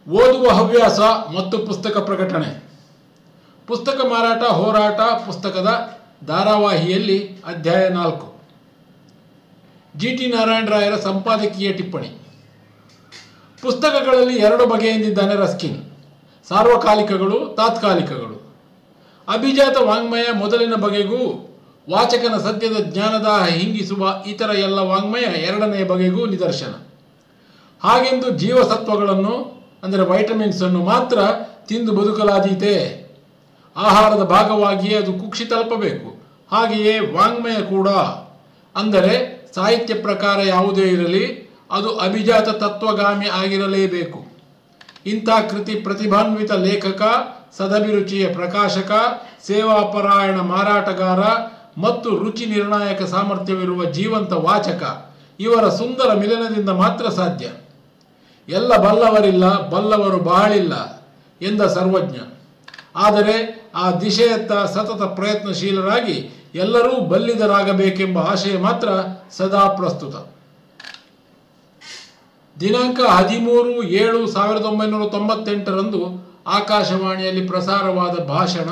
ಓದುವ ಹವ್ಯಾಸ ಮತ್ತು ಪುಸ್ತಕ ಪ್ರಕಟಣೆ ಪುಸ್ತಕ ಮಾರಾಟ ಹೋರಾಟ ಪುಸ್ತಕದ ಧಾರಾವಾಹಿಯಲ್ಲಿ ಅಧ್ಯಾಯ ನಾಲ್ಕು ಜಿ ಟಿ ನಾರಾಯಣರಾಯರ ಸಂಪಾದಕೀಯ ಟಿಪ್ಪಣಿ ಪುಸ್ತಕಗಳಲ್ಲಿ ಎರಡು ಬಗೆಯಿಂದಿದ್ದಾನೆ ರಸ್ಕಿನ್ ಸಾರ್ವಕಾಲಿಕಗಳು ತಾತ್ಕಾಲಿಕಗಳು ಅಭಿಜಾತ ವಾಂಗ್ಮಯ ಮೊದಲಿನ ಬಗೆಗೂ ವಾಚಕನ ಸದ್ಯದ ಜ್ಞಾನದಾಹ ಹಿಂಗಿಸುವ ಇತರ ಎಲ್ಲ ವಾಂಗ್ಮಯ ಎರಡನೆಯ ಬಗೆಗೂ ನಿದರ್ಶನ ಹಾಗೆಂದು ಜೀವಸತ್ವಗಳನ್ನು ಅಂದರೆ ವೈಟಮಿನ್ಸ್ ಅನ್ನು ಮಾತ್ರ ತಿಂದು ಬದುಕಲಾದೀತೆ ಆಹಾರದ ಭಾಗವಾಗಿಯೇ ಅದು ಕುಕ್ಷಿ ತಲುಪಬೇಕು ಹಾಗೆಯೇ ವಾಂಗ್ಮಯ ಕೂಡ ಅಂದರೆ ಸಾಹಿತ್ಯ ಪ್ರಕಾರ ಯಾವುದೇ ಇರಲಿ ಅದು ಅಭಿಜಾತ ತತ್ವಗಾಮಿ ಆಗಿರಲೇಬೇಕು ಇಂಥ ಕೃತಿ ಪ್ರತಿಭಾನ್ವಿತ ಲೇಖಕ ಸದಭಿರುಚಿಯ ಪ್ರಕಾಶಕ ಸೇವಾಪರಾಯಣ ಮಾರಾಟಗಾರ ಮತ್ತು ರುಚಿ ನಿರ್ಣಾಯಕ ಸಾಮರ್ಥ್ಯವಿರುವ ಜೀವಂತ ವಾಚಕ ಇವರ ಸುಂದರ ಮಿಲನದಿಂದ ಮಾತ್ರ ಸಾಧ್ಯ ಎಲ್ಲ ಬಲ್ಲವರಿಲ್ಲ ಬಲ್ಲವರು ಬಹಳಿಲ್ಲ ಎಂದ ಸರ್ವಜ್ಞ ಆದರೆ ಆ ದಿಶೆಯತ್ತ ಸತತ ಪ್ರಯತ್ನಶೀಲರಾಗಿ ಎಲ್ಲರೂ ಬಲ್ಲಿದರಾಗಬೇಕೆಂಬ ಆಶಯ ಮಾತ್ರ ಸದಾ ಪ್ರಸ್ತುತ ದಿನಾಂಕ ಹದಿಮೂರು ಏಳು ಸಾವಿರದ ಒಂಬೈನೂರ ತೊಂಬತ್ತೆಂಟರಂದು ಆಕಾಶವಾಣಿಯಲ್ಲಿ ಪ್ರಸಾರವಾದ ಭಾಷಣ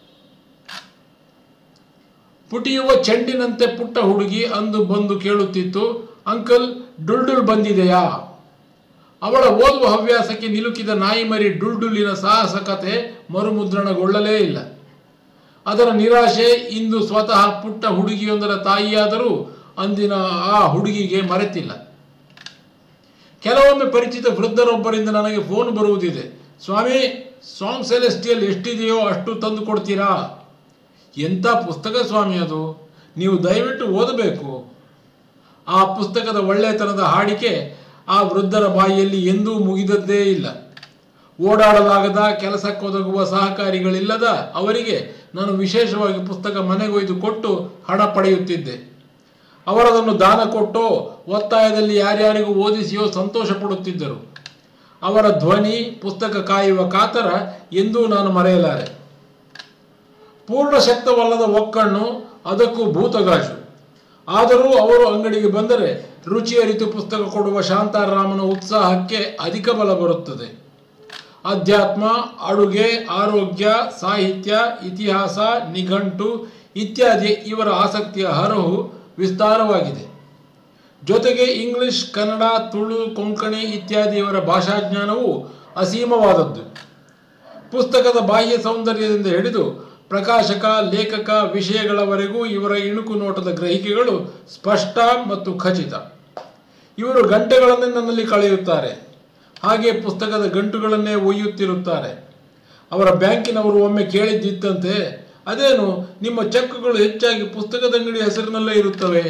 ಪುಟಿಯುವ ಚೆಂಡಿನಂತೆ ಪುಟ್ಟ ಹುಡುಗಿ ಅಂದು ಬಂದು ಕೇಳುತ್ತಿತ್ತು ಅಂಕಲ್ ಡುಲ್ಡುಲ್ ಬಂದಿದೆಯಾ ಅವಳ ಓದುವ ಹವ್ಯಾಸಕ್ಕೆ ನಿಲುಕಿದ ನಾಯಿಮರಿ ಡುಲ್ಡುಲಿನ ಸಾಹಸ ಕಥೆ ಮರುಮುದ್ರಣಗೊಳ್ಳಲೇ ಇಲ್ಲ ಅದರ ನಿರಾಶೆ ಇಂದು ಸ್ವತಃ ಪುಟ್ಟ ಹುಡುಗಿಯೊಂದರ ತಾಯಿಯಾದರೂ ಅಂದಿನ ಆ ಹುಡುಗಿಗೆ ಮರೆತಿಲ್ಲ ಕೆಲವೊಮ್ಮೆ ಪರಿಚಿತ ವೃದ್ಧರೊಬ್ಬರಿಂದ ನನಗೆ ಫೋನ್ ಬರುವುದಿದೆ ಸ್ವಾಮಿ ಸಾಂಗ್ ಸೆಲೆಸ್ಟಿಯಲ್ ಎಷ್ಟಿದೆಯೋ ಅಷ್ಟು ತಂದು ಕೊಡ್ತೀರಾ ಎಂಥ ಪುಸ್ತಕ ಸ್ವಾಮಿ ಅದು ನೀವು ದಯವಿಟ್ಟು ಓದಬೇಕು ಆ ಪುಸ್ತಕದ ಒಳ್ಳೆತನದ ಹಾಡಿಕೆ ಆ ವೃದ್ಧರ ಬಾಯಿಯಲ್ಲಿ ಎಂದೂ ಮುಗಿದದ್ದೇ ಇಲ್ಲ ಓಡಾಡಲಾಗದ ಕೆಲಸಕ್ಕೊದಗುವ ಸಹಕಾರಿಗಳಿಲ್ಲದ ಅವರಿಗೆ ನಾನು ವಿಶೇಷವಾಗಿ ಪುಸ್ತಕ ಮನೆಗೊಯ್ದು ಕೊಟ್ಟು ಹಣ ಪಡೆಯುತ್ತಿದ್ದೆ ಅವರದನ್ನು ದಾನ ಕೊಟ್ಟೋ ಒತ್ತಾಯದಲ್ಲಿ ಯಾರ್ಯಾರಿಗೂ ಓದಿಸಿಯೋ ಸಂತೋಷ ಪಡುತ್ತಿದ್ದರು ಅವರ ಧ್ವನಿ ಪುಸ್ತಕ ಕಾಯುವ ಕಾತರ ಎಂದೂ ನಾನು ಮರೆಯಲಾರೆ ಪೂರ್ಣ ಶಕ್ತವಲ್ಲದ ಒಕ್ಕಣ್ಣು ಅದಕ್ಕೂ ಭೂತಗಾಜು ಆದರೂ ಅವರು ಅಂಗಡಿಗೆ ಬಂದರೆ ರುಚಿ ಅರಿತು ಪುಸ್ತಕ ಕೊಡುವ ಶಾಂತಾರಾಮನ ಉತ್ಸಾಹಕ್ಕೆ ಅಧಿಕ ಬಲ ಬರುತ್ತದೆ ಅಧ್ಯಾತ್ಮ ಅಡುಗೆ ಆರೋಗ್ಯ ಸಾಹಿತ್ಯ ಇತಿಹಾಸ ನಿಘಂಟು ಇತ್ಯಾದಿ ಇವರ ಆಸಕ್ತಿಯ ಹರಹು ವಿಸ್ತಾರವಾಗಿದೆ ಜೊತೆಗೆ ಇಂಗ್ಲಿಷ್ ಕನ್ನಡ ತುಳು ಕೊಂಕಣಿ ಇತ್ಯಾದಿ ಇವರ ಭಾಷಾಜ್ಞಾನವು ಅಸೀಮವಾದದ್ದು ಪುಸ್ತಕದ ಬಾಹ್ಯ ಸೌಂದರ್ಯದಿಂದ ಹಿಡಿದು ಪ್ರಕಾಶಕ ಲೇಖಕ ವಿಷಯಗಳವರೆಗೂ ಇವರ ಇಣುಕು ನೋಟದ ಗ್ರಹಿಕೆಗಳು ಸ್ಪಷ್ಟ ಮತ್ತು ಖಚಿತ ಇವರು ಗಂಟೆಗಳನ್ನೇ ನನ್ನಲ್ಲಿ ಕಳೆಯುತ್ತಾರೆ ಹಾಗೆ ಪುಸ್ತಕದ ಗಂಟುಗಳನ್ನೇ ಒಯ್ಯುತ್ತಿರುತ್ತಾರೆ ಅವರ ಬ್ಯಾಂಕಿನವರು ಒಮ್ಮೆ ಕೇಳಿದ್ದಿತ್ತಂತೆ ಅದೇನು ನಿಮ್ಮ ಚೆಕ್ಗಳು ಹೆಚ್ಚಾಗಿ ಪುಸ್ತಕದ ಅಂಗಡಿ ಹೆಸರಿನಲ್ಲೇ ಇರುತ್ತವೆ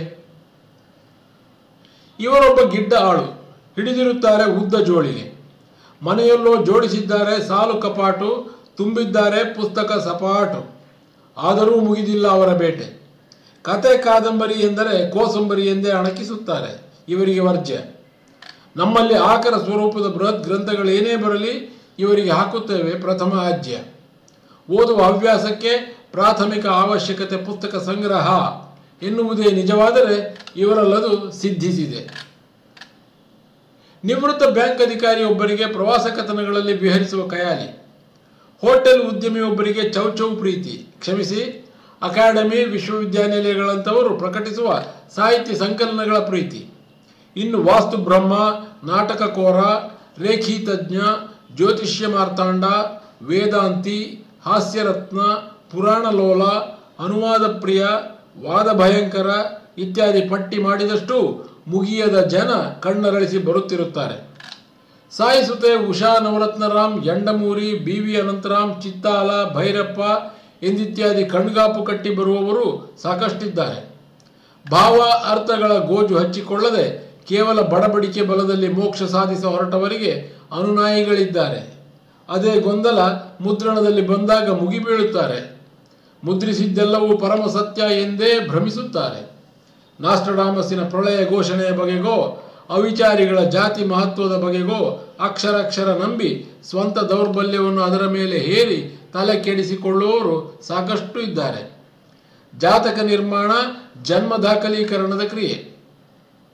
ಇವರೊಬ್ಬ ಗಿಡ್ಡ ಆಳು ಹಿಡಿದಿರುತ್ತಾರೆ ಉದ್ದ ಜೋಳಿಗೆ ಮನೆಯಲ್ಲೋ ಜೋಡಿಸಿದ್ದಾರೆ ಸಾಲು ಕಪಾಟು ತುಂಬಿದ್ದಾರೆ ಪುಸ್ತಕ ಸಪಾಟು ಆದರೂ ಮುಗಿದಿಲ್ಲ ಅವರ ಬೇಟೆ ಕತೆ ಕಾದಂಬರಿ ಎಂದರೆ ಕೋಸಂಬರಿ ಎಂದೇ ಅಣಕಿಸುತ್ತಾರೆ ಇವರಿಗೆ ವರ್ಜ್ಯ ನಮ್ಮಲ್ಲಿ ಆಕರ ಸ್ವರೂಪದ ಬೃಹತ್ ಗ್ರಂಥಗಳೇನೇ ಬರಲಿ ಇವರಿಗೆ ಹಾಕುತ್ತೇವೆ ಪ್ರಥಮ ಆಜ್ಯ ಓದುವ ಹವ್ಯಾಸಕ್ಕೆ ಪ್ರಾಥಮಿಕ ಅವಶ್ಯಕತೆ ಪುಸ್ತಕ ಸಂಗ್ರಹ ಎನ್ನುವುದೇ ನಿಜವಾದರೆ ಇವರಲ್ಲದು ಸಿದ್ಧಿಸಿದೆ ನಿವೃತ್ತ ಬ್ಯಾಂಕ್ ಅಧಿಕಾರಿಯೊಬ್ಬರಿಗೆ ಪ್ರವಾಸ ಕಥನಗಳಲ್ಲಿ ವಿಹರಿಸುವ ಕಯಾಲಿ ಹೋಟೆಲ್ ಉದ್ಯಮಿಯೊಬ್ಬರಿಗೆ ಚೌಚೌ ಪ್ರೀತಿ ಕ್ಷಮಿಸಿ ಅಕಾಡೆಮಿ ವಿಶ್ವವಿದ್ಯಾನಿಲಯಗಳಂಥವರು ಪ್ರಕಟಿಸುವ ಸಾಹಿತ್ಯ ಸಂಕಲನಗಳ ಪ್ರೀತಿ ಇನ್ನು ವಾಸ್ತು ಬ್ರಹ್ಮ ನಾಟಕಕೋರ ರೇಖಿ ತಜ್ಞ ಜ್ಯೋತಿಷ್ಯ ಮಾರ್ತಾಂಡ ವೇದಾಂತಿ ಹಾಸ್ಯರತ್ನ ಪುರಾಣ ಲೋಲ ಅನುವಾದ ಪ್ರಿಯ ವಾದ ಭಯಂಕರ ಇತ್ಯಾದಿ ಪಟ್ಟಿ ಮಾಡಿದಷ್ಟು ಮುಗಿಯದ ಜನ ಕಣ್ಣರಳಿಸಿ ಬರುತ್ತಿರುತ್ತಾರೆ ಸಾಯಿಸುತ್ತೆ ಉಷಾ ನವರತ್ನರಾಮ್ ಯಂಡಮೂರಿ ಬಿ ವಿ ಅನಂತರಾಮ್ ಚಿತ್ತಾಲ ಭೈರಪ್ಪ ಎಂದಿತ್ಯಾದಿ ಕಣ್ಗಾಪು ಕಟ್ಟಿ ಬರುವವರು ಸಾಕಷ್ಟಿದ್ದಾರೆ ಭಾವ ಅರ್ಥಗಳ ಗೋಜು ಹಚ್ಚಿಕೊಳ್ಳದೆ ಕೇವಲ ಬಡಬಡಿಕೆ ಬಲದಲ್ಲಿ ಮೋಕ್ಷ ಸಾಧಿಸ ಹೊರಟವರಿಗೆ ಅನುನಾಯಿಗಳಿದ್ದಾರೆ ಅದೇ ಗೊಂದಲ ಮುದ್ರಣದಲ್ಲಿ ಬಂದಾಗ ಮುಗಿಬೀಳುತ್ತಾರೆ ಮುದ್ರಿಸಿದ್ದೆಲ್ಲವೂ ಪರಮ ಸತ್ಯ ಎಂದೇ ಭ್ರಮಿಸುತ್ತಾರೆ ನಾಸ್ಟಡಾಮಸಿನ ಪ್ರಳಯ ಘೋಷಣೆಯ ಬಗೆಗೋ ಅವಿಚಾರಿಗಳ ಜಾತಿ ಮಹತ್ವದ ಬಗೆಗೋ ಅಕ್ಷರಕ್ಷರ ನಂಬಿ ಸ್ವಂತ ದೌರ್ಬಲ್ಯವನ್ನು ಅದರ ಮೇಲೆ ಹೇರಿ ತಲೆ ಕೆಡಿಸಿಕೊಳ್ಳುವವರು ಸಾಕಷ್ಟು ಇದ್ದಾರೆ ಜಾತಕ ನಿರ್ಮಾಣ ಜನ್ಮ ದಾಖಲೀಕರಣದ ಕ್ರಿಯೆ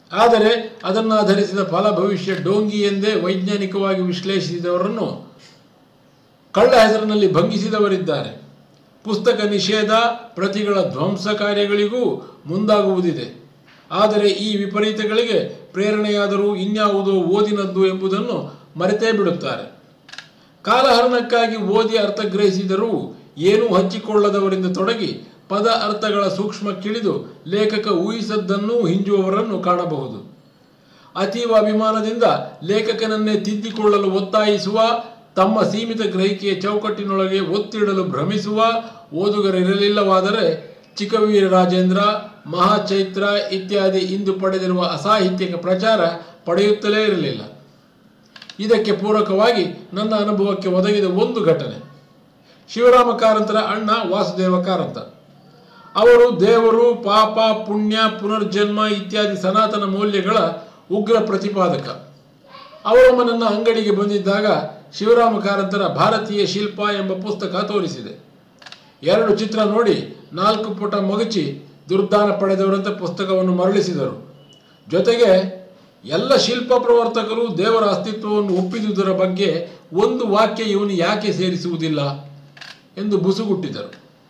ಆದರೆ ಅದನ್ನಾಧರಿಸಿದ ಫಲ ಭವಿಷ್ಯ ಡೋಂಗಿ ಎಂದೇ ವೈಜ್ಞಾನಿಕವಾಗಿ ವಿಶ್ಲೇಷಿಸಿದವರನ್ನು ಕಳ್ಳ ಹೆಸರಿನಲ್ಲಿ ಭಂಗಿಸಿದವರಿದ್ದಾರೆ ಪುಸ್ತಕ ನಿಷೇಧ ಪ್ರತಿಗಳ ಧ್ವಂಸ ಕಾರ್ಯಗಳಿಗೂ ಮುಂದಾಗುವುದಿದೆ ಆದರೆ ಈ ವಿಪರೀತಗಳಿಗೆ ಪ್ರೇರಣೆಯಾದರೂ ಇನ್ಯಾವುದೋ ಓದಿನದ್ದು ಎಂಬುದನ್ನು ಮರೆತೇ ಬಿಡುತ್ತಾರೆ ಕಾಲಹರಣಕ್ಕಾಗಿ ಓದಿ ಅರ್ಥಗ್ರಹಿಸಿದರೂ ಏನೂ ಹಚ್ಚಿಕೊಳ್ಳದವರಿಂದ ತೊಡಗಿ ಪದ ಅರ್ಥಗಳ ಸೂಕ್ಷ್ಮ ಕಿಳಿದು ಲೇಖಕ ಊಹಿಸದ್ದನ್ನೂ ಹಿಂಜುವವರನ್ನು ಕಾಣಬಹುದು ಅತೀವ ಅಭಿಮಾನದಿಂದ ಲೇಖಕನನ್ನೇ ತಿದ್ದಿಕೊಳ್ಳಲು ಒತ್ತಾಯಿಸುವ ತಮ್ಮ ಸೀಮಿತ ಗ್ರಹಿಕೆಯ ಚೌಕಟ್ಟಿನೊಳಗೆ ಒತ್ತಿಡಲು ಭ್ರಮಿಸುವ ಓದುಗರಿರಲಿಲ್ಲವಾದರೆ ಚಿಕ್ಕವೀರ ರಾಜೇಂದ್ರ ಮಹಾಚೈತ್ರ ಇತ್ಯಾದಿ ಇಂದು ಪಡೆದಿರುವ ಅಸಾಹಿತ್ಯಿಕ ಪ್ರಚಾರ ಪಡೆಯುತ್ತಲೇ ಇರಲಿಲ್ಲ ಇದಕ್ಕೆ ಪೂರಕವಾಗಿ ನನ್ನ ಅನುಭವಕ್ಕೆ ಒದಗಿದ ಒಂದು ಘಟನೆ ಶಿವರಾಮ ಕಾರಂತರ ಅಣ್ಣ ವಾಸುದೇವ ಕಾರಂತ ಅವರು ದೇವರು ಪಾಪ ಪುಣ್ಯ ಪುನರ್ಜನ್ಮ ಇತ್ಯಾದಿ ಸನಾತನ ಮೌಲ್ಯಗಳ ಉಗ್ರ ಪ್ರತಿಪಾದಕ ಅವರೊಮ್ಮ ನನ್ನ ಅಂಗಡಿಗೆ ಬಂದಿದ್ದಾಗ ಶಿವರಾಮ ಕಾರಂತರ ಭಾರತೀಯ ಶಿಲ್ಪ ಎಂಬ ಪುಸ್ತಕ ತೋರಿಸಿದೆ ಎರಡು ಚಿತ್ರ ನೋಡಿ ನಾಲ್ಕು ಪುಟ ಮಗಚಿ ದುರ್ದಾನ ಪಡೆದವರಂತೆ ಪುಸ್ತಕವನ್ನು ಮರಳಿಸಿದರು ಜೊತೆಗೆ ಎಲ್ಲ ಶಿಲ್ಪ ಪ್ರವರ್ತಕರು ದೇವರ ಅಸ್ತಿತ್ವವನ್ನು ಒಪ್ಪಿದುದರ ಬಗ್ಗೆ ಒಂದು ವಾಕ್ಯ ಇವನು ಯಾಕೆ ಸೇರಿಸುವುದಿಲ್ಲ ಎಂದು ಬುಸುಗುಟ್ಟಿದರು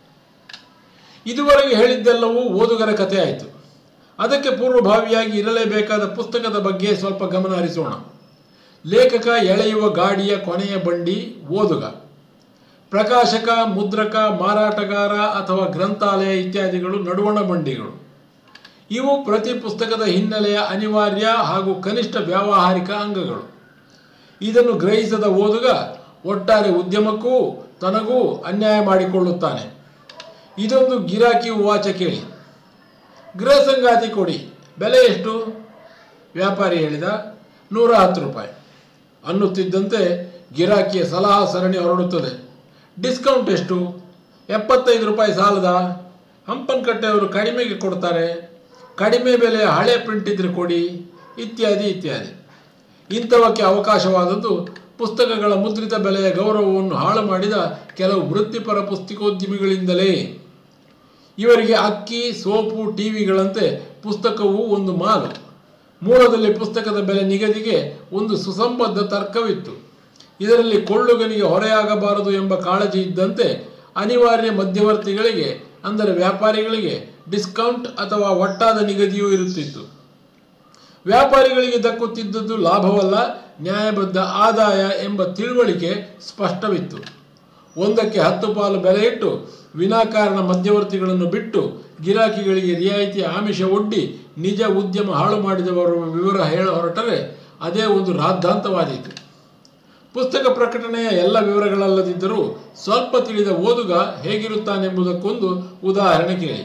ಇದುವರೆಗೆ ಹೇಳಿದ್ದೆಲ್ಲವೂ ಓದುಗರ ಕಥೆ ಆಯಿತು ಅದಕ್ಕೆ ಪೂರ್ವಭಾವಿಯಾಗಿ ಇರಲೇಬೇಕಾದ ಪುಸ್ತಕದ ಬಗ್ಗೆ ಸ್ವಲ್ಪ ಗಮನ ಹರಿಸೋಣ ಲೇಖಕ ಎಳೆಯುವ ಗಾಡಿಯ ಕೊನೆಯ ಬಂಡಿ ಓದುಗ ಪ್ರಕಾಶಕ ಮುದ್ರಕ ಮಾರಾಟಗಾರ ಅಥವಾ ಗ್ರಂಥಾಲಯ ಇತ್ಯಾದಿಗಳು ನಡುವಣ ಬಂಡಿಗಳು ಇವು ಪ್ರತಿ ಪುಸ್ತಕದ ಹಿನ್ನೆಲೆಯ ಅನಿವಾರ್ಯ ಹಾಗೂ ಕನಿಷ್ಠ ವ್ಯಾವಹಾರಿಕ ಅಂಗಗಳು ಇದನ್ನು ಗ್ರಹಿಸದ ಓದುಗ ಒಟ್ಟಾರೆ ಉದ್ಯಮಕ್ಕೂ ತನಗೂ ಅನ್ಯಾಯ ಮಾಡಿಕೊಳ್ಳುತ್ತಾನೆ ಇದೊಂದು ಗಿರಾಕಿ ವಾಚ ಕೇಳಿ ಗೃಹ ಸಂಗಾತಿ ಕೊಡಿ ಬೆಲೆ ಎಷ್ಟು ವ್ಯಾಪಾರಿ ಹೇಳಿದ ನೂರ ಹತ್ತು ರೂಪಾಯಿ ಅನ್ನುತ್ತಿದ್ದಂತೆ ಗಿರಾಕಿಯ ಸಲಹಾ ಸರಣಿ ಹೊರಡುತ್ತದೆ ಡಿಸ್ಕೌಂಟ್ ಎಷ್ಟು ಎಪ್ಪತ್ತೈದು ರೂಪಾಯಿ ಸಾಲದ ಹಂಪನಕಟ್ಟೆಯವರು ಕಡಿಮೆಗೆ ಕೊಡ್ತಾರೆ ಕಡಿಮೆ ಬೆಲೆಯ ಹಳೆ ಪ್ರಿಂಟ್ ಇದ್ರೆ ಕೊಡಿ ಇತ್ಯಾದಿ ಇತ್ಯಾದಿ ಇಂಥವಕ್ಕೆ ಅವಕಾಶವಾದದ್ದು ಪುಸ್ತಕಗಳ ಮುದ್ರಿತ ಬೆಲೆಯ ಗೌರವವನ್ನು ಹಾಳು ಮಾಡಿದ ಕೆಲವು ವೃತ್ತಿಪರ ಪುಸ್ತಕೋದ್ಯಮಿಗಳಿಂದಲೇ ಇವರಿಗೆ ಅಕ್ಕಿ ಸೋಪು ಟಿವಿಗಳಂತೆ ಪುಸ್ತಕವು ಒಂದು ಮಾಲು ಮೂಲದಲ್ಲಿ ಪುಸ್ತಕದ ಬೆಲೆ ನಿಗದಿಗೆ ಒಂದು ಸುಸಂಬದ್ಧ ತರ್ಕವಿತ್ತು ಇದರಲ್ಲಿ ಕೊಳ್ಳುಗನಿಗೆ ಹೊರೆಯಾಗಬಾರದು ಎಂಬ ಕಾಳಜಿ ಇದ್ದಂತೆ ಅನಿವಾರ್ಯ ಮಧ್ಯವರ್ತಿಗಳಿಗೆ ಅಂದರೆ ವ್ಯಾಪಾರಿಗಳಿಗೆ ಡಿಸ್ಕೌಂಟ್ ಅಥವಾ ಒಟ್ಟಾದ ನಿಗದಿಯೂ ಇರುತ್ತಿತ್ತು ವ್ಯಾಪಾರಿಗಳಿಗೆ ದಕ್ಕುತ್ತಿದ್ದದ್ದು ಲಾಭವಲ್ಲ ನ್ಯಾಯಬದ್ಧ ಆದಾಯ ಎಂಬ ತಿಳುವಳಿಕೆ ಸ್ಪಷ್ಟವಿತ್ತು ಒಂದಕ್ಕೆ ಹತ್ತು ಪಾಲು ಬೆಲೆ ಇಟ್ಟು ವಿನಾಕಾರಣ ಮಧ್ಯವರ್ತಿಗಳನ್ನು ಬಿಟ್ಟು ಗಿರಾಕಿಗಳಿಗೆ ರಿಯಾಯಿತಿ ಆಮಿಷ ಒಡ್ಡಿ ನಿಜ ಉದ್ಯಮ ಹಾಳು ಮಾಡಿದವರ ವಿವರ ಹೇಳ ಹೊರಟರೆ ಅದೇ ಒಂದು ರಾದ್ಧಾಂತವಾದೀತು ಪುಸ್ತಕ ಪ್ರಕಟಣೆಯ ಎಲ್ಲ ವಿವರಗಳಲ್ಲದಿದ್ದರೂ ಸ್ವಲ್ಪ ತಿಳಿದ ಓದುಗ ಹೇಗಿರುತ್ತಾನೆಂಬುದಕ್ಕೊಂದು ಉದಾಹರಣೆ ಕೇಳಿ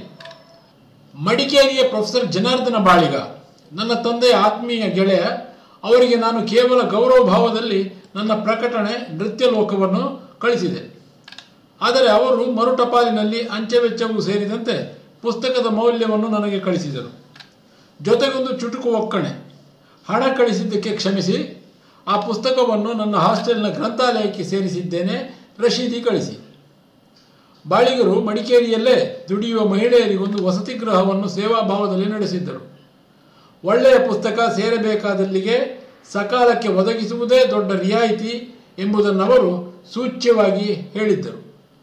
ಮಡಿಕೇರಿಯ ಪ್ರೊಫೆಸರ್ ಜನಾರ್ದನ ಬಾಳಿಗ ನನ್ನ ತಂದೆಯ ಆತ್ಮೀಯ ಗೆಳೆಯ ಅವರಿಗೆ ನಾನು ಕೇವಲ ಗೌರವ ಭಾವದಲ್ಲಿ ನನ್ನ ಪ್ರಕಟಣೆ ನೃತ್ಯ ಲೋಕವನ್ನು ಕಳಿಸಿದೆ ಆದರೆ ಅವರು ಮರುಟಪಾಲಿನಲ್ಲಿ ಅಂಚೆ ವೆಚ್ಚವೂ ಸೇರಿದಂತೆ ಪುಸ್ತಕದ ಮೌಲ್ಯವನ್ನು ನನಗೆ ಕಳಿಸಿದರು ಜೊತೆಗೊಂದು ಚುಟುಕು ಒಕ್ಕಣೆ ಹಣ ಕಳಿಸಿದ್ದಕ್ಕೆ ಕ್ಷಮಿಸಿ ಆ ಪುಸ್ತಕವನ್ನು ನನ್ನ ಹಾಸ್ಟೆಲ್ನ ಗ್ರಂಥಾಲಯಕ್ಕೆ ಸೇರಿಸಿದ್ದೇನೆ ರಶೀದಿ ಕಳಿಸಿ ಬಾಳಿಗರು ಮಡಿಕೇರಿಯಲ್ಲೇ ದುಡಿಯುವ ಮಹಿಳೆಯರಿಗೊಂದು ವಸತಿ ಗೃಹವನ್ನು ಸೇವಾಭಾವದಲ್ಲಿ ನಡೆಸಿದ್ದರು ಒಳ್ಳೆಯ ಪುಸ್ತಕ ಸೇರಬೇಕಾದಲ್ಲಿಗೆ ಸಕಾಲಕ್ಕೆ ಒದಗಿಸುವುದೇ ದೊಡ್ಡ ರಿಯಾಯಿತಿ ಎಂಬುದನ್ನವರು ಸೂಚ್ಯವಾಗಿ ಹೇಳಿದ್ದರು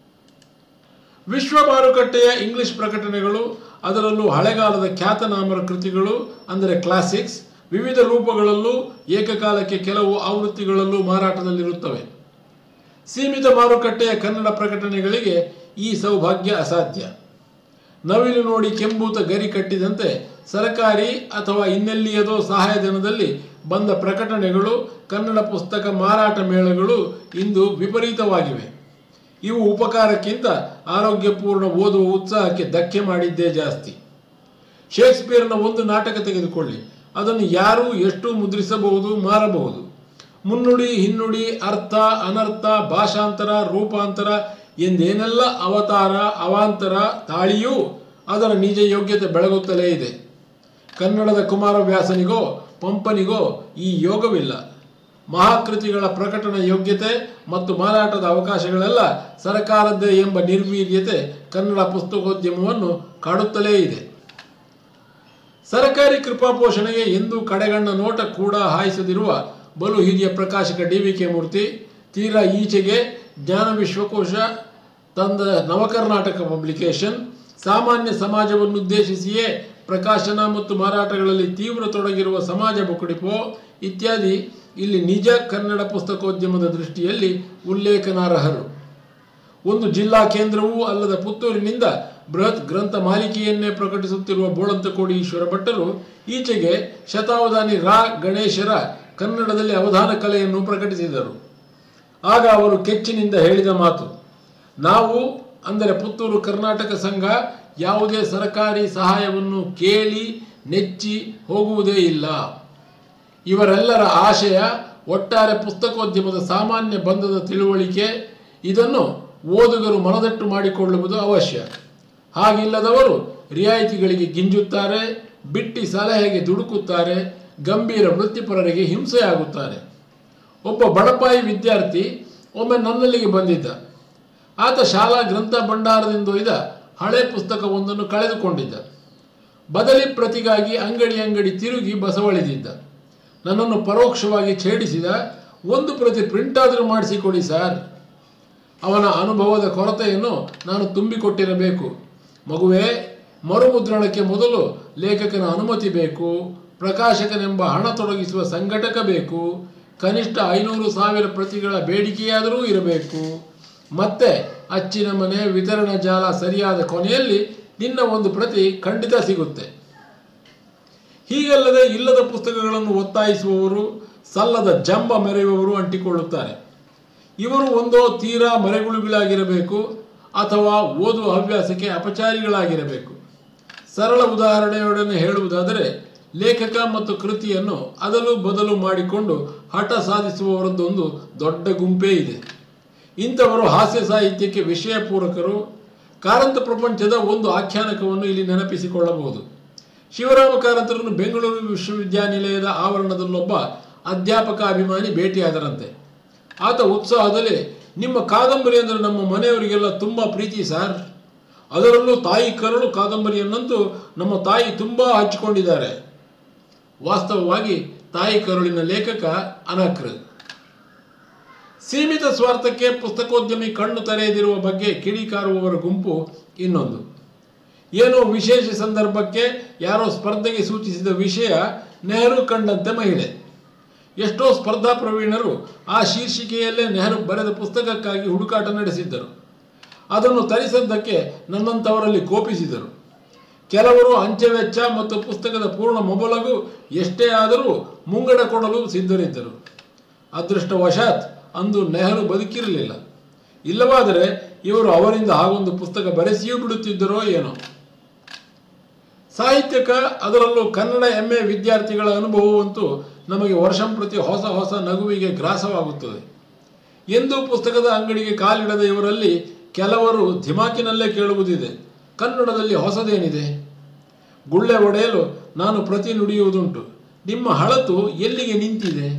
ವಿಶ್ವ ಮಾರುಕಟ್ಟೆಯ ಇಂಗ್ಲಿಷ್ ಪ್ರಕಟಣೆಗಳು ಅದರಲ್ಲೂ ಹಳೆಗಾಲದ ಖ್ಯಾತನಾಮರ ಕೃತಿಗಳು ಅಂದರೆ ಕ್ಲಾಸಿಕ್ಸ್ ವಿವಿಧ ರೂಪಗಳಲ್ಲೂ ಏಕಕಾಲಕ್ಕೆ ಕೆಲವು ಆವೃತ್ತಿಗಳಲ್ಲೂ ಮಾರಾಟದಲ್ಲಿರುತ್ತವೆ ಸೀಮಿತ ಮಾರುಕಟ್ಟೆಯ ಕನ್ನಡ ಪ್ರಕಟಣೆಗಳಿಗೆ ಈ ಸೌಭಾಗ್ಯ ಅಸಾಧ್ಯ ನವಿಲು ನೋಡಿ ಕೆಂಬೂತ ಗರಿ ಕಟ್ಟಿದಂತೆ ಸರಕಾರಿ ಅಥವಾ ಇನ್ನೆಲ್ಲಿಯದೋ ಸಹಾಯಧನದಲ್ಲಿ ಬಂದ ಪ್ರಕಟಣೆಗಳು ಕನ್ನಡ ಪುಸ್ತಕ ಮಾರಾಟ ಮೇಳಗಳು ಇಂದು ವಿಪರೀತವಾಗಿವೆ ಇವು ಉಪಕಾರಕ್ಕಿಂತ ಆರೋಗ್ಯಪೂರ್ಣ ಓದುವ ಉತ್ಸಾಹಕ್ಕೆ ಧಕ್ಕೆ ಮಾಡಿದ್ದೇ ಜಾಸ್ತಿ ಶೇಕ್ಸ್ಪಿಯರ್ನ ಒಂದು ನಾಟಕ ತೆಗೆದುಕೊಳ್ಳಿ ಅದನ್ನು ಯಾರೂ ಎಷ್ಟು ಮುದ್ರಿಸಬಹುದು ಮಾರಬಹುದು ಮುನ್ನುಡಿ ಹಿನ್ನುಡಿ ಅರ್ಥ ಅನರ್ಥ ಭಾಷಾಂತರ ರೂಪಾಂತರ ಎಂದೇನೆಲ್ಲ ಅವತಾರ ಅವಾಂತರ ತಾಳಿಯೂ ಅದರ ನಿಜ ಯೋಗ್ಯತೆ ಬೆಳಗುತ್ತಲೇ ಇದೆ ಕನ್ನಡದ ಕುಮಾರವ್ಯಾಸನಿಗೋ ಪಂಪನಿಗೋ ಈ ಯೋಗವಿಲ್ಲ ಮಹಾಕೃತಿಗಳ ಪ್ರಕಟಣ ಯೋಗ್ಯತೆ ಮತ್ತು ಮಾರಾಟದ ಅವಕಾಶಗಳೆಲ್ಲ ಸರಕಾರದ್ದೇ ಎಂಬ ನಿರ್ವೀರ್ಯತೆ ಕನ್ನಡ ಪುಸ್ತಕೋದ್ಯಮವನ್ನು ಕಾಡುತ್ತಲೇ ಇದೆ ಸರಕಾರಿ ಕೃಪಾಪೋಷಣೆಗೆ ಎಂದೂ ಕಡೆಗಣ್ಣ ನೋಟ ಕೂಡ ಹಾಯಿಸದಿರುವ ಬಲು ಹಿರಿಯ ಪ್ರಕಾಶಕ ಡಿ ವಿ ಕೆ ಮೂರ್ತಿ ತೀರಾ ಈಚೆಗೆ ಜ್ಞಾನ ವಿಶ್ವಕೋಶ ತಂದ ನವಕರ್ನಾಟಕ ಪಬ್ಲಿಕೇಶನ್ ಸಾಮಾನ್ಯ ಸಮಾಜವನ್ನುದ್ದೇಶಿಸಿಯೇ ಪ್ರಕಾಶನ ಮತ್ತು ಮಾರಾಟಗಳಲ್ಲಿ ತೀವ್ರ ತೊಡಗಿರುವ ಸಮಾಜ ಬುಕುಡಿಪೋ ಇತ್ಯಾದಿ ಇಲ್ಲಿ ನಿಜ ಕನ್ನಡ ಪುಸ್ತಕೋದ್ಯಮದ ದೃಷ್ಟಿಯಲ್ಲಿ ಉಲ್ಲೇಖನಾರ್ಹರು ಒಂದು ಜಿಲ್ಲಾ ಕೇಂದ್ರವೂ ಅಲ್ಲದ ಪುತ್ತೂರಿನಿಂದ ಬೃಹತ್ ಗ್ರಂಥ ಮಾಲಿಕೆಯನ್ನೇ ಪ್ರಕಟಿಸುತ್ತಿರುವ ಬೋಳಂತಕೋಡಿ ಈಶ್ವರ ಭಟ್ಟರು ಈಚೆಗೆ ಶತಾವಧಾನಿ ರಾ ಗಣೇಶರ ಕನ್ನಡದಲ್ಲಿ ಅವಧಾನ ಕಲೆಯನ್ನು ಪ್ರಕಟಿಸಿದರು ಆಗ ಅವರು ಕೆಚ್ಚಿನಿಂದ ಹೇಳಿದ ಮಾತು ನಾವು ಅಂದರೆ ಪುತ್ತೂರು ಕರ್ನಾಟಕ ಸಂಘ ಯಾವುದೇ ಸರಕಾರಿ ಸಹಾಯವನ್ನು ಕೇಳಿ ನೆಚ್ಚಿ ಹೋಗುವುದೇ ಇಲ್ಲ ಇವರೆಲ್ಲರ ಆಶಯ ಒಟ್ಟಾರೆ ಪುಸ್ತಕೋದ್ಯಮದ ಸಾಮಾನ್ಯ ಬಂಧದ ತಿಳುವಳಿಕೆ ಇದನ್ನು ಓದುಗರು ಮನದಟ್ಟು ಮಾಡಿಕೊಳ್ಳುವುದು ಅವಶ್ಯ ಹಾಗಿಲ್ಲದವರು ರಿಯಾಯಿತಿಗಳಿಗೆ ಗಿಂಜುತ್ತಾರೆ ಬಿಟ್ಟಿ ಸಲಹೆಗೆ ದುಡುಕುತ್ತಾರೆ ಗಂಭೀರ ವೃತ್ತಿಪರರಿಗೆ ಹಿಂಸೆಯಾಗುತ್ತಾರೆ ಒಬ್ಬ ಬಡಪಾಯಿ ವಿದ್ಯಾರ್ಥಿ ಒಮ್ಮೆ ನನ್ನಲ್ಲಿಗೆ ಬಂದಿದ್ದ ಆತ ಶಾಲಾ ಗ್ರಂಥ ಭಂಡಾರದಿಂದ ಒಯ್ದ ಹಳೆ ಪುಸ್ತಕವೊಂದನ್ನು ಕಳೆದುಕೊಂಡಿದ್ದ ಬದಲಿ ಪ್ರತಿಗಾಗಿ ಅಂಗಡಿ ಅಂಗಡಿ ತಿರುಗಿ ಬಸವಳಿದಿದ್ದ ನನ್ನನ್ನು ಪರೋಕ್ಷವಾಗಿ ಛೇಡಿಸಿದ ಒಂದು ಪ್ರತಿ ಪ್ರಿಂಟ್ ಆದರೂ ಮಾಡಿಸಿಕೊಡಿ ಸರ್ ಅವನ ಅನುಭವದ ಕೊರತೆಯನ್ನು ನಾನು ತುಂಬಿಕೊಟ್ಟಿರಬೇಕು ಮಗುವೇ ಮರುಮುದ್ರಣಕ್ಕೆ ಮೊದಲು ಲೇಖಕನ ಅನುಮತಿ ಬೇಕು ಪ್ರಕಾಶಕನೆಂಬ ಹಣ ತೊಡಗಿಸುವ ಸಂಘಟಕ ಬೇಕು ಕನಿಷ್ಠ ಐನೂರು ಸಾವಿರ ಪ್ರತಿಗಳ ಬೇಡಿಕೆಯಾದರೂ ಇರಬೇಕು ಮತ್ತೆ ಅಚ್ಚಿನ ಮನೆ ವಿತರಣಾ ಜಾಲ ಸರಿಯಾದ ಕೊನೆಯಲ್ಲಿ ನಿನ್ನ ಒಂದು ಪ್ರತಿ ಖಂಡಿತ ಸಿಗುತ್ತೆ ಹೀಗಲ್ಲದೆ ಇಲ್ಲದ ಪುಸ್ತಕಗಳನ್ನು ಒತ್ತಾಯಿಸುವವರು ಸಲ್ಲದ ಜಂಬ ಮೆರೆಯುವವರು ಅಂಟಿಕೊಳ್ಳುತ್ತಾರೆ ಇವರು ಒಂದೋ ತೀರಾ ಮರೆಗುಳುಗಳಾಗಿರಬೇಕು ಅಥವಾ ಓದುವ ಹವ್ಯಾಸಕ್ಕೆ ಅಪಚಾರಿಗಳಾಗಿರಬೇಕು ಸರಳ ಉದಾಹರಣೆಯೊಡನೆ ಹೇಳುವುದಾದರೆ ಲೇಖಕ ಮತ್ತು ಕೃತಿಯನ್ನು ಅದಲು ಬದಲು ಮಾಡಿಕೊಂಡು ಹಠ ಸಾಧಿಸುವವರದ್ದೊಂದು ದೊಡ್ಡ ಗುಂಪೇ ಇದೆ ಇಂಥವರು ಹಾಸ್ಯ ಸಾಹಿತ್ಯಕ್ಕೆ ವಿಷಯ ಪೂರಕರು ಕಾರಂತ ಪ್ರಪಂಚದ ಒಂದು ಆಖ್ಯಾನಕವನ್ನು ಇಲ್ಲಿ ನೆನಪಿಸಿಕೊಳ್ಳಬಹುದು ಶಿವರಾಮ ಕಾರಂತರನ್ನು ಬೆಂಗಳೂರು ವಿಶ್ವವಿದ್ಯಾನಿಲಯದ ಆವರಣದಲ್ಲೊಬ್ಬ ಅಧ್ಯಾಪಕ ಅಭಿಮಾನಿ ಭೇಟಿಯಾದರಂತೆ ಆತ ಉತ್ಸಾಹದಲ್ಲಿ ನಿಮ್ಮ ಕಾದಂಬರಿ ಅಂದರೆ ನಮ್ಮ ಮನೆಯವರಿಗೆಲ್ಲ ತುಂಬ ಪ್ರೀತಿ ಸರ್ ಅದರಲ್ಲೂ ತಾಯಿ ಕರಳು ಕಾದಂಬರಿಯನ್ನಂತೂ ನಮ್ಮ ತಾಯಿ ತುಂಬ ಹಚ್ಚಿಕೊಂಡಿದ್ದಾರೆ ವಾಸ್ತವವಾಗಿ ತಾಯಿ ಕರುಳಿನ ಲೇಖಕ ಅನಕೃ ಸೀಮಿತ ಸ್ವಾರ್ಥಕ್ಕೆ ಪುಸ್ತಕೋದ್ಯಮಿ ಕಣ್ಣು ತೆರೆಯದಿರುವ ಬಗ್ಗೆ ಕಿಡಿಕಾರುವವರ ಗುಂಪು ಇನ್ನೊಂದು ಏನೋ ವಿಶೇಷ ಸಂದರ್ಭಕ್ಕೆ ಯಾರೋ ಸ್ಪರ್ಧೆಗೆ ಸೂಚಿಸಿದ ವಿಷಯ ನೆಹರು ಕಂಡಂತೆ ಮಹಿಳೆ ಎಷ್ಟೋ ಸ್ಪರ್ಧಾ ಪ್ರವೀಣರು ಆ ಶೀರ್ಷಿಕೆಯಲ್ಲೇ ನೆಹರು ಬರೆದ ಪುಸ್ತಕಕ್ಕಾಗಿ ಹುಡುಕಾಟ ನಡೆಸಿದ್ದರು ಅದನ್ನು ತರಿಸದ್ದಕ್ಕೆ ನನ್ನಂಥವರಲ್ಲಿ ಕೋಪಿಸಿದರು ಕೆಲವರು ಅಂಚೆ ವೆಚ್ಚ ಮತ್ತು ಪುಸ್ತಕದ ಪೂರ್ಣ ಮೊಬಲಗು ಎಷ್ಟೇ ಆದರೂ ಮುಂಗಡ ಕೊಡಲು ಸಿದ್ಧರಿದ್ದರು ಅದೃಷ್ಟವಶಾತ್ ಅಂದು ನೆಹರು ಬದುಕಿರಲಿಲ್ಲ ಇಲ್ಲವಾದರೆ ಇವರು ಅವರಿಂದ ಹಾಗೊಂದು ಪುಸ್ತಕ ಬರೆಸಿಯೂ ಬಿಡುತ್ತಿದ್ದರೋ ಏನೋ ಸಾಹಿತ್ಯಕ ಅದರಲ್ಲೂ ಕನ್ನಡ ಎಂ ಎ ವಿದ್ಯಾರ್ಥಿಗಳ ಅನುಭವವಂತೂ ನಮಗೆ ವರ್ಷಂಪ್ರತಿ ಹೊಸ ಹೊಸ ನಗುವಿಗೆ ಗ್ರಾಸವಾಗುತ್ತದೆ ಎಂದೂ ಪುಸ್ತಕದ ಅಂಗಡಿಗೆ ಕಾಲಿಡದ ಇವರಲ್ಲಿ ಕೆಲವರು ಧಿಮಾಕಿನಲ್ಲೇ ಕೇಳುವುದಿದೆ ಕನ್ನಡದಲ್ಲಿ ಹೊಸದೇನಿದೆ ಗುಳ್ಳೆ ಒಡೆಯಲು ನಾನು ಪ್ರತಿ ನುಡಿಯುವುದುಂಟು ನಿಮ್ಮ ಹಳತು ಎಲ್ಲಿಗೆ ನಿಂತಿದೆ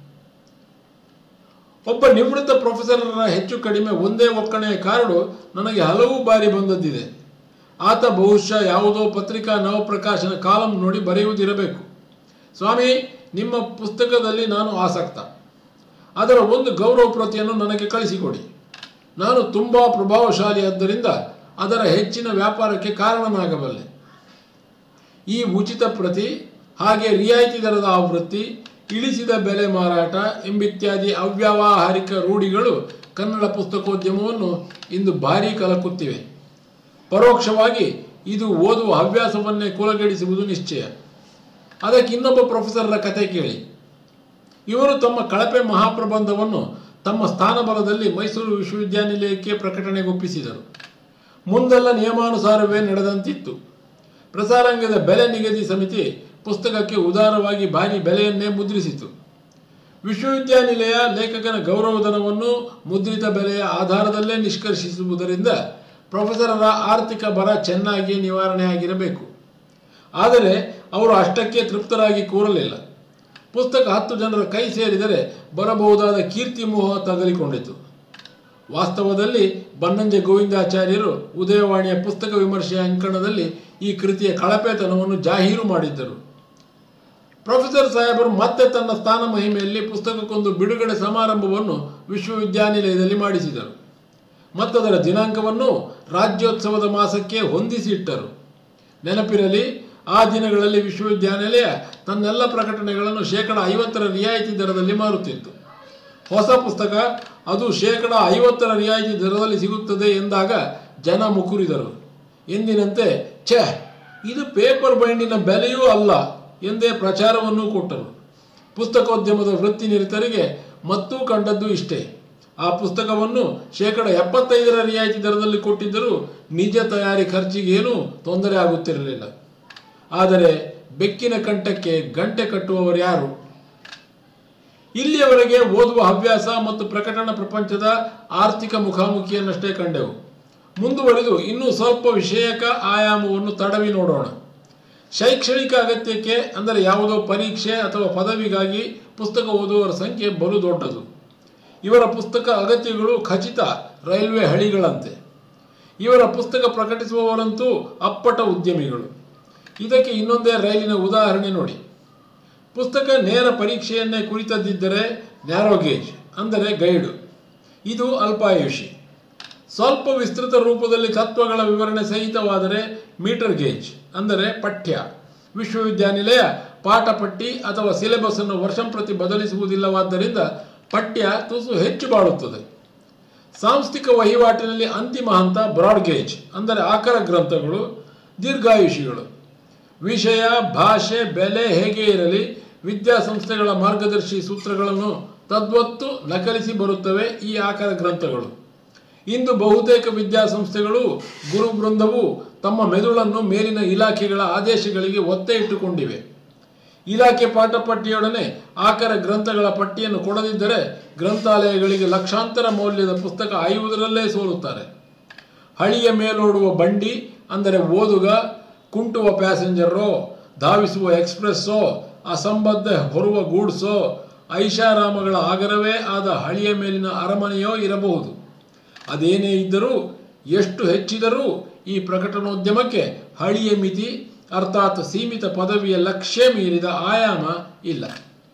ಒಬ್ಬ ನಿವೃತ್ತ ಪ್ರೊಫೆಸರರ ಹೆಚ್ಚು ಕಡಿಮೆ ಒಂದೇ ಒಕ್ಕಣೆಯ ಕಾರ್ಡು ನನಗೆ ಹಲವು ಬಾರಿ ಬಂದದ್ದಿದೆ ಆತ ಬಹುಶಃ ಯಾವುದೋ ಪತ್ರಿಕಾ ನವಪ್ರಕಾಶನ ಕಾಲಂ ನೋಡಿ ಬರೆಯುವುದಿರಬೇಕು ಸ್ವಾಮಿ ನಿಮ್ಮ ಪುಸ್ತಕದಲ್ಲಿ ನಾನು ಆಸಕ್ತ ಅದರ ಒಂದು ಗೌರವ ಪ್ರತಿಯನ್ನು ನನಗೆ ಕಳಿಸಿಕೊಡಿ ನಾನು ತುಂಬ ಪ್ರಭಾವಶಾಲಿಯಾದ್ದರಿಂದ ಅದರ ಹೆಚ್ಚಿನ ವ್ಯಾಪಾರಕ್ಕೆ ಕಾರಣನಾಗಬಲ್ಲೆ ಈ ಉಚಿತ ಪ್ರತಿ ಹಾಗೆ ರಿಯಾಯಿತಿ ದರದ ಆವೃತ್ತಿ ಇಳಿಸಿದ ಬೆಲೆ ಮಾರಾಟ ಎಂಬಿತ್ಯಾದಿ ಅವ್ಯಾವಹಾರಿಕ ರೂಢಿಗಳು ಕನ್ನಡ ಪುಸ್ತಕೋದ್ಯಮವನ್ನು ಇಂದು ಭಾರೀ ಕಲಕುತ್ತಿವೆ ಪರೋಕ್ಷವಾಗಿ ಇದು ಓದುವ ಹವ್ಯಾಸವನ್ನೇ ಕುಲಗೆಡಿಸುವುದು ನಿಶ್ಚಯ ಅದಕ್ಕೆ ಇನ್ನೊಬ್ಬ ಪ್ರೊಫೆಸರ್ರ ಕತೆ ಕೇಳಿ ಇವರು ತಮ್ಮ ಕಳಪೆ ಮಹಾಪ್ರಬಂಧವನ್ನು ತಮ್ಮ ಸ್ಥಾನಬಲದಲ್ಲಿ ಮೈಸೂರು ವಿಶ್ವವಿದ್ಯಾನಿಲಯಕ್ಕೆ ಪ್ರಕಟಣೆಗೊಪ್ಪಿಸಿದರು ಮುಂದೆಲ್ಲ ನಿಯಮಾನುಸಾರವೇ ನಡೆದಂತಿತ್ತು ಪ್ರಸಾರಾಂಗದ ಬೆಲೆ ನಿಗದಿ ಸಮಿತಿ ಪುಸ್ತಕಕ್ಕೆ ಉದಾರವಾಗಿ ಭಾರಿ ಬೆಲೆಯನ್ನೇ ಮುದ್ರಿಸಿತು ವಿಶ್ವವಿದ್ಯಾನಿಲಯ ಲೇಖಕನ ಗೌರವಧನವನ್ನು ಮುದ್ರಿತ ಬೆಲೆಯ ಆಧಾರದಲ್ಲೇ ನಿಷ್ಕರ್ಷಿಸುವುದರಿಂದ ಪ್ರೊಫೆಸರರ ಆರ್ಥಿಕ ಬರ ಚೆನ್ನಾಗಿ ನಿವಾರಣೆ ಆಗಿರಬೇಕು ಆದರೆ ಅವರು ಅಷ್ಟಕ್ಕೆ ತೃಪ್ತರಾಗಿ ಕೂರಲಿಲ್ಲ ಪುಸ್ತಕ ಹತ್ತು ಜನರ ಕೈ ಸೇರಿದರೆ ಬರಬಹುದಾದ ಕೀರ್ತಿ ಮೋಹ ತಗಲಿಕೊಂಡಿತು ವಾಸ್ತವದಲ್ಲಿ ಬನ್ನಂಜೆ ಗೋವಿಂದಾಚಾರ್ಯರು ಉದಯವಾಣಿಯ ಪುಸ್ತಕ ವಿಮರ್ಶೆಯ ಅಂಕಣದಲ್ಲಿ ಈ ಕೃತಿಯ ಕಳಪೆತನವನ್ನು ಜಾಹೀರು ಮಾಡಿದ್ದರು ಪ್ರೊಫೆಸರ್ ಸಾಹೇಬರು ಮತ್ತೆ ತನ್ನ ಸ್ಥಾನ ಮಹಿಮೆಯಲ್ಲಿ ಪುಸ್ತಕಕ್ಕೊಂದು ಬಿಡುಗಡೆ ಸಮಾರಂಭವನ್ನು ವಿಶ್ವವಿದ್ಯಾನಿಲಯದಲ್ಲಿ ಮಾಡಿಸಿದರು ಮತ್ತದರ ದಿನಾಂಕವನ್ನು ರಾಜ್ಯೋತ್ಸವದ ಮಾಸಕ್ಕೆ ಹೊಂದಿಸಿ ಇಟ್ಟರು ನೆನಪಿರಲಿ ಆ ದಿನಗಳಲ್ಲಿ ವಿಶ್ವವಿದ್ಯಾನಿಲಯ ತನ್ನೆಲ್ಲ ಪ್ರಕಟಣೆಗಳನ್ನು ಶೇಕಡ ಐವತ್ತರ ರಿಯಾಯಿತಿ ದರದಲ್ಲಿ ಮಾರುತ್ತಿತ್ತು ಹೊಸ ಪುಸ್ತಕ ಅದು ಶೇಕಡ ಐವತ್ತರ ರಿಯಾಯಿತಿ ದರದಲ್ಲಿ ಸಿಗುತ್ತದೆ ಎಂದಾಗ ಜನ ಮುಕುರಿದರು ಎಂದಿನಂತೆ ಛೆ ಇದು ಪೇಪರ್ ಬೈಂಡಿನ ಬೆಲೆಯೂ ಅಲ್ಲ ಎಂದೇ ಪ್ರಚಾರವನ್ನು ಕೊಟ್ಟರು ಪುಸ್ತಕೋದ್ಯಮದ ವೃತ್ತಿ ನಿರತರಿಗೆ ಮತ್ತೂ ಕಂಡದ್ದು ಇಷ್ಟೇ ಆ ಪುಸ್ತಕವನ್ನು ಶೇಕಡ ಎಪ್ಪತ್ತೈದರ ರಿಯಾಯಿತಿ ದರದಲ್ಲಿ ಕೊಟ್ಟಿದ್ದರೂ ನಿಜ ತಯಾರಿ ಖರ್ಚಿಗೇನೂ ತೊಂದರೆ ಆಗುತ್ತಿರಲಿಲ್ಲ ಆದರೆ ಬೆಕ್ಕಿನ ಕಂಠಕ್ಕೆ ಗಂಟೆ ಕಟ್ಟುವವರು ಯಾರು ಇಲ್ಲಿಯವರೆಗೆ ಓದುವ ಹವ್ಯಾಸ ಮತ್ತು ಪ್ರಕಟಣಾ ಪ್ರಪಂಚದ ಆರ್ಥಿಕ ಮುಖಾಮುಖಿಯನ್ನಷ್ಟೇ ಕಂಡೆವು ಮುಂದುವರಿದು ಇನ್ನೂ ಸ್ವಲ್ಪ ವಿಷಯಕ ಆಯಾಮವನ್ನು ತಡವಿ ನೋಡೋಣ ಶೈಕ್ಷಣಿಕ ಅಗತ್ಯಕ್ಕೆ ಅಂದರೆ ಯಾವುದೋ ಪರೀಕ್ಷೆ ಅಥವಾ ಪದವಿಗಾಗಿ ಪುಸ್ತಕ ಓದುವವರ ಸಂಖ್ಯೆ ಬಲು ದೊಡ್ಡದು ಇವರ ಪುಸ್ತಕ ಅಗತ್ಯಗಳು ಖಚಿತ ರೈಲ್ವೆ ಹಳಿಗಳಂತೆ ಇವರ ಪುಸ್ತಕ ಪ್ರಕಟಿಸುವವರಂತೂ ಅಪ್ಪಟ ಉದ್ಯಮಿಗಳು ಇದಕ್ಕೆ ಇನ್ನೊಂದೇ ರೈಲಿನ ಉದಾಹರಣೆ ನೋಡಿ ಪುಸ್ತಕ ನೇರ ಪರೀಕ್ಷೆಯನ್ನೇ ಕುರಿತದ್ದಿದ್ದರೆ ನ್ಯಾರೋಗೇಜ್ ಅಂದರೆ ಗೈಡು ಇದು ಅಲ್ಪಾಯುಷಿ ಸ್ವಲ್ಪ ವಿಸ್ತೃತ ರೂಪದಲ್ಲಿ ತತ್ವಗಳ ವಿವರಣೆ ಸಹಿತವಾದರೆ ಮೀಟರ್ ಗೇಜ್ ಅಂದರೆ ಪಠ್ಯ ವಿಶ್ವವಿದ್ಯಾನಿಲಯ ಪಾಠ ಪಟ್ಟಿ ಅಥವಾ ಸಿಲೆಬಸ್ ಅನ್ನು ವರ್ಷಂಪ್ರತಿ ಬದಲಿಸುವುದಿಲ್ಲವಾದ್ದರಿಂದ ಪಠ್ಯ ತುಸು ಹೆಚ್ಚು ಬಾಳುತ್ತದೆ ಸಾಂಸ್ಥಿಕ ವಹಿವಾಟಿನಲ್ಲಿ ಅಂತಿಮ ಹಂತ ಬ್ರಾಡ್ ಗೇಜ್ ಅಂದರೆ ಆಕರ ಗ್ರಂಥಗಳು ದೀರ್ಘಾಯುಷಿಗಳು ವಿಷಯ ಭಾಷೆ ಬೆಲೆ ಹೇಗೆ ಇರಲಿ ವಿದ್ಯಾಸಂಸ್ಥೆಗಳ ಮಾರ್ಗದರ್ಶಿ ಸೂತ್ರಗಳನ್ನು ತದ್ವತ್ತು ನಕಲಿಸಿ ಬರುತ್ತವೆ ಈ ಆಕರ ಗ್ರಂಥಗಳು ಇಂದು ಬಹುತೇಕ ವಿದ್ಯಾಸಂಸ್ಥೆಗಳು ಗುರು ಬೃಂದವು ತಮ್ಮ ಮೆದುಳನ್ನು ಮೇಲಿನ ಇಲಾಖೆಗಳ ಆದೇಶಗಳಿಗೆ ಒತ್ತೆ ಇಟ್ಟುಕೊಂಡಿವೆ ಇಲಾಖೆ ಪಾಠ ಪಟ್ಟಿಯೊಡನೆ ಆಕರ ಗ್ರಂಥಗಳ ಪಟ್ಟಿಯನ್ನು ಕೊಡದಿದ್ದರೆ ಗ್ರಂಥಾಲಯಗಳಿಗೆ ಲಕ್ಷಾಂತರ ಮೌಲ್ಯದ ಪುಸ್ತಕ ಆಯುವುದರಲ್ಲೇ ಸೋಲುತ್ತಾರೆ ಹಳಿಯ ಮೇಲೋಡುವ ಬಂಡಿ ಅಂದರೆ ಓದುಗ ಕುಂಟುವ ಪ್ಯಾಸೆಂಜರೋ ಧಾವಿಸುವ ಎಕ್ಸ್ಪ್ರೆಸ್ಸೋ ಅಸಂಬದ್ಧ ಹೊರುವ ಗೂಡ್ಸೋ ಐಷಾರಾಮಗಳ ಆಗರವೇ ಆದ ಹಳಿಯ ಮೇಲಿನ ಅರಮನೆಯೋ ಇರಬಹುದು ಅದೇನೇ ಇದ್ದರೂ ಎಷ್ಟು ಹೆಚ್ಚಿದರೂ ಈ ಪ್ರಕಟಣೋದ್ಯಮಕ್ಕೆ ಹಳಿಯ ಮಿತಿ ಅರ್ಥಾತ್ ಸೀಮಿತ ಪದವಿಯ ಲಕ್ಷ್ಯ ಮೀರಿದ ಆಯಾಮ ಇಲ್ಲ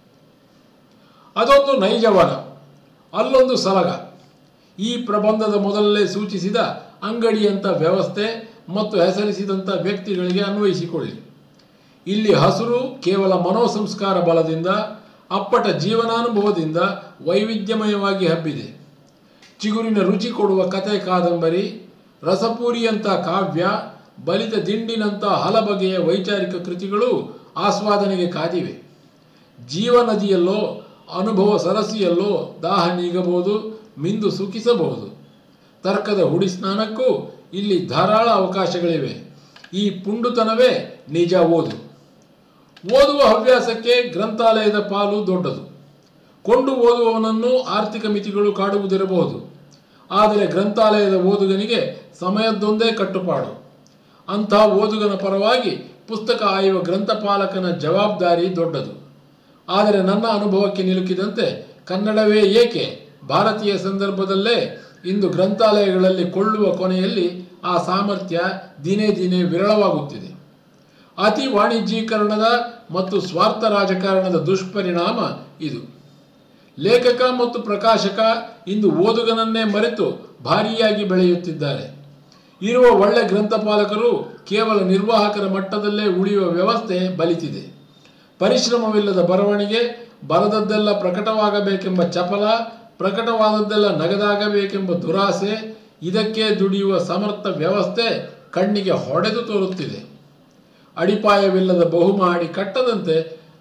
ಅದೊಂದು ನೈಜವನ ಅಲ್ಲೊಂದು ಸಲಗ ಈ ಪ್ರಬಂಧದ ಮೊದಲೇ ಸೂಚಿಸಿದ ಅಂಗಡಿಯಂಥ ವ್ಯವಸ್ಥೆ ಮತ್ತು ಹೆಸರಿಸಿದಂಥ ವ್ಯಕ್ತಿಗಳಿಗೆ ಅನ್ವಯಿಸಿಕೊಳ್ಳಿ ಇಲ್ಲಿ ಹಸುರು ಕೇವಲ ಮನೋಸಂಸ್ಕಾರ ಬಲದಿಂದ ಅಪ್ಪಟ ಜೀವನಾನುಭವದಿಂದ ವೈವಿಧ್ಯಮಯವಾಗಿ ಹಬ್ಬಿದೆ ಚಿಗುರಿನ ರುಚಿ ಕೊಡುವ ಕತೆ ಕಾದಂಬರಿ ರಸಪೂರಿಯಂಥ ಕಾವ್ಯ ಬಲಿತ ದಿಂಡಿನಂಥ ಹಲಬಗೆಯ ವೈಚಾರಿಕ ಕೃತಿಗಳು ಆಸ್ವಾದನೆಗೆ ಕಾದಿವೆ ಜೀವನದಿಯಲ್ಲೋ ಅನುಭವ ಸರಸಿಯಲ್ಲೋ ದಾಹ ನೀಗಬಹುದು ಮಿಂದು ಸುಖಿಸಬಹುದು ತರ್ಕದ ಹುಡಿ ಸ್ನಾನಕ್ಕೂ ಇಲ್ಲಿ ಧಾರಾಳ ಅವಕಾಶಗಳಿವೆ ಈ ಪುಂಡುತನವೇ ನಿಜ ಓದು ಓದುವ ಹವ್ಯಾಸಕ್ಕೆ ಗ್ರಂಥಾಲಯದ ಪಾಲು ದೊಡ್ಡದು ಕೊಂಡು ಓದುವವನನ್ನು ಆರ್ಥಿಕ ಮಿತಿಗಳು ಕಾಡುವುದಿರಬಹುದು ಆದರೆ ಗ್ರಂಥಾಲಯದ ಓದುಗನಿಗೆ ಸಮಯದ್ದೊಂದೇ ಕಟ್ಟುಪಾಡು ಅಂಥ ಓದುಗನ ಪರವಾಗಿ ಪುಸ್ತಕ ಆಯುವ ಗ್ರಂಥಪಾಲಕನ ಜವಾಬ್ದಾರಿ ದೊಡ್ಡದು ಆದರೆ ನನ್ನ ಅನುಭವಕ್ಕೆ ನಿಲುಕಿದಂತೆ ಕನ್ನಡವೇ ಏಕೆ ಭಾರತೀಯ ಸಂದರ್ಭದಲ್ಲೇ ಇಂದು ಗ್ರಂಥಾಲಯಗಳಲ್ಲಿ ಕೊಳ್ಳುವ ಕೊನೆಯಲ್ಲಿ ಆ ಸಾಮರ್ಥ್ಯ ದಿನೇ ದಿನೇ ವಿರಳವಾಗುತ್ತಿದೆ ಅತಿ ವಾಣಿಜ್ಯೀಕರಣದ ಮತ್ತು ಸ್ವಾರ್ಥ ರಾಜಕಾರಣದ ದುಷ್ಪರಿಣಾಮ ಇದು ಲೇಖಕ ಮತ್ತು ಪ್ರಕಾಶಕ ಇಂದು ಓದುಗನನ್ನೇ ಮರೆತು ಭಾರಿಯಾಗಿ ಬೆಳೆಯುತ್ತಿದ್ದಾರೆ ಇರುವ ಒಳ್ಳೆ ಗ್ರಂಥಪಾಲಕರು ಕೇವಲ ನಿರ್ವಾಹಕರ ಮಟ್ಟದಲ್ಲೇ ಉಳಿಯುವ ವ್ಯವಸ್ಥೆ ಬಲಿತಿದೆ ಪರಿಶ್ರಮವಿಲ್ಲದ ಬರವಣಿಗೆ ಬರದದ್ದೆಲ್ಲ ಪ್ರಕಟವಾಗಬೇಕೆಂಬ ಚಪಲ ಪ್ರಕಟವಾದದ್ದೆಲ್ಲ ನಗದಾಗಬೇಕೆಂಬ ದುರಾಸೆ ಇದಕ್ಕೆ ದುಡಿಯುವ ಸಮರ್ಥ ವ್ಯವಸ್ಥೆ ಕಣ್ಣಿಗೆ ಹೊಡೆದು ತೋರುತ್ತಿದೆ ಅಡಿಪಾಯವಿಲ್ಲದ ಬಹುಮಹಡಿ ಕಟ್ಟದಂತೆ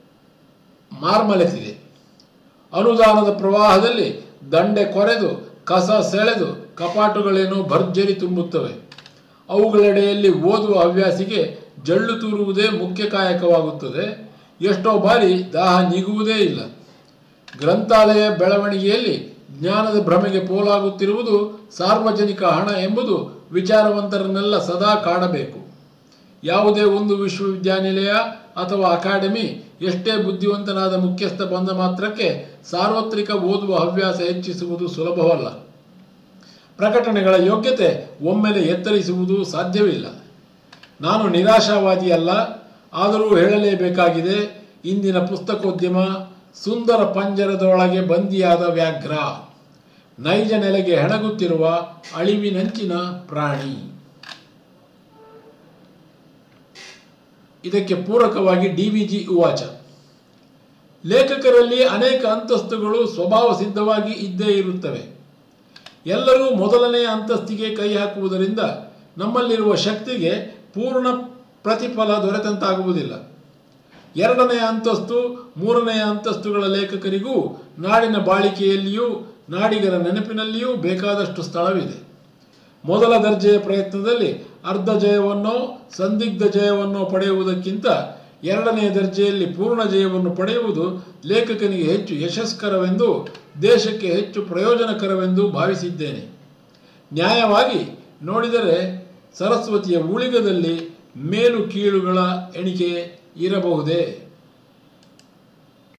ಮಾರ್ಮಲೆತಿದೆ ಅನುದಾನದ ಪ್ರವಾಹದಲ್ಲಿ ದಂಡೆ ಕೊರೆದು ಕಸ ಸೆಳೆದು ಕಪಾಟುಗಳೇನೋ ಭರ್ಜರಿ ತುಂಬುತ್ತವೆ ಅವುಗಳೆಡೆಯಲ್ಲಿ ಓದುವ ಹವ್ಯಾಸಿಗೆ ಜಳ್ಳು ತೂರುವುದೇ ಮುಖ್ಯ ಕಾಯಕವಾಗುತ್ತದೆ ಎಷ್ಟೋ ಬಾರಿ ದಾಹ ನೀಗುವುದೇ ಇಲ್ಲ ಗ್ರಂಥಾಲಯ ಬೆಳವಣಿಗೆಯಲ್ಲಿ ಜ್ಞಾನದ ಭ್ರಮೆಗೆ ಪೋಲಾಗುತ್ತಿರುವುದು ಸಾರ್ವಜನಿಕ ಹಣ ಎಂಬುದು ವಿಚಾರವಂತರನ್ನೆಲ್ಲ ಸದಾ ಕಾಡಬೇಕು ಯಾವುದೇ ಒಂದು ವಿಶ್ವವಿದ್ಯಾನಿಲಯ ಅಥವಾ ಅಕಾಡೆಮಿ ಎಷ್ಟೇ ಬುದ್ಧಿವಂತನಾದ ಮುಖ್ಯಸ್ಥ ಬಂದ ಮಾತ್ರಕ್ಕೆ ಸಾರ್ವತ್ರಿಕ ಓದುವ ಹವ್ಯಾಸ ಹೆಚ್ಚಿಸುವುದು ಸುಲಭವಲ್ಲ ಪ್ರಕಟಣೆಗಳ ಯೋಗ್ಯತೆ ಒಮ್ಮೆಲೆ ಎತ್ತರಿಸುವುದು ಸಾಧ್ಯವಿಲ್ಲ ನಾನು ನಿರಾಶಾವಾದಿ ಅಲ್ಲ ಆದರೂ ಹೇಳಲೇಬೇಕಾಗಿದೆ ಇಂದಿನ ಪುಸ್ತಕೋದ್ಯಮ ಸುಂದರ ಪಂಜರದೊಳಗೆ ಬಂದಿಯಾದ ವ್ಯಾಘ್ರ ನೈಜ ನೆಲೆಗೆ ಹೆಣಗುತ್ತಿರುವ ಅಳಿವಿನಂಚಿನ ಪ್ರಾಣಿ ಇದಕ್ಕೆ ಪೂರಕವಾಗಿ ಡಿವಿಜಿ ಉವಾಚ ಲೇಖಕರಲ್ಲಿ ಅನೇಕ ಅಂತಸ್ತುಗಳು ಸ್ವಭಾವ ಸಿದ್ಧವಾಗಿ ಇದ್ದೇ ಇರುತ್ತವೆ ಎಲ್ಲರೂ ಮೊದಲನೆಯ ಅಂತಸ್ತಿಗೆ ಕೈ ಹಾಕುವುದರಿಂದ ನಮ್ಮಲ್ಲಿರುವ ಶಕ್ತಿಗೆ ಪೂರ್ಣ ಪ್ರತಿಫಲ ದೊರೆತಂತಾಗುವುದಿಲ್ಲ ಎರಡನೆಯ ಅಂತಸ್ತು ಮೂರನೆಯ ಅಂತಸ್ತುಗಳ ಲೇಖಕರಿಗೂ ನಾಡಿನ ಬಾಳಿಕೆಯಲ್ಲಿಯೂ ನಾಡಿಗರ ನೆನಪಿನಲ್ಲಿಯೂ ಬೇಕಾದಷ್ಟು ಸ್ಥಳವಿದೆ ಮೊದಲ ದರ್ಜೆಯ ಪ್ರಯತ್ನದಲ್ಲಿ ಅರ್ಧ ಜಯವನ್ನೋ ಸಂದಿಗ್ಧ ಜಯವನ್ನೋ ಪಡೆಯುವುದಕ್ಕಿಂತ ಎರಡನೆಯ ದರ್ಜೆಯಲ್ಲಿ ಪೂರ್ಣ ಜಯವನ್ನು ಪಡೆಯುವುದು ಲೇಖಕನಿಗೆ ಹೆಚ್ಚು ಯಶಸ್ಕರವೆಂದು ದೇಶಕ್ಕೆ ಹೆಚ್ಚು ಪ್ರಯೋಜನಕರವೆಂದು ಭಾವಿಸಿದ್ದೇನೆ ನ್ಯಾಯವಾಗಿ ನೋಡಿದರೆ ಸರಸ್ವತಿಯ ಉಳಿಗದಲ್ಲಿ ಮೇಲು ಕೀಳುಗಳ ಎಣಿಕೆ ಇರಬಹುದೇ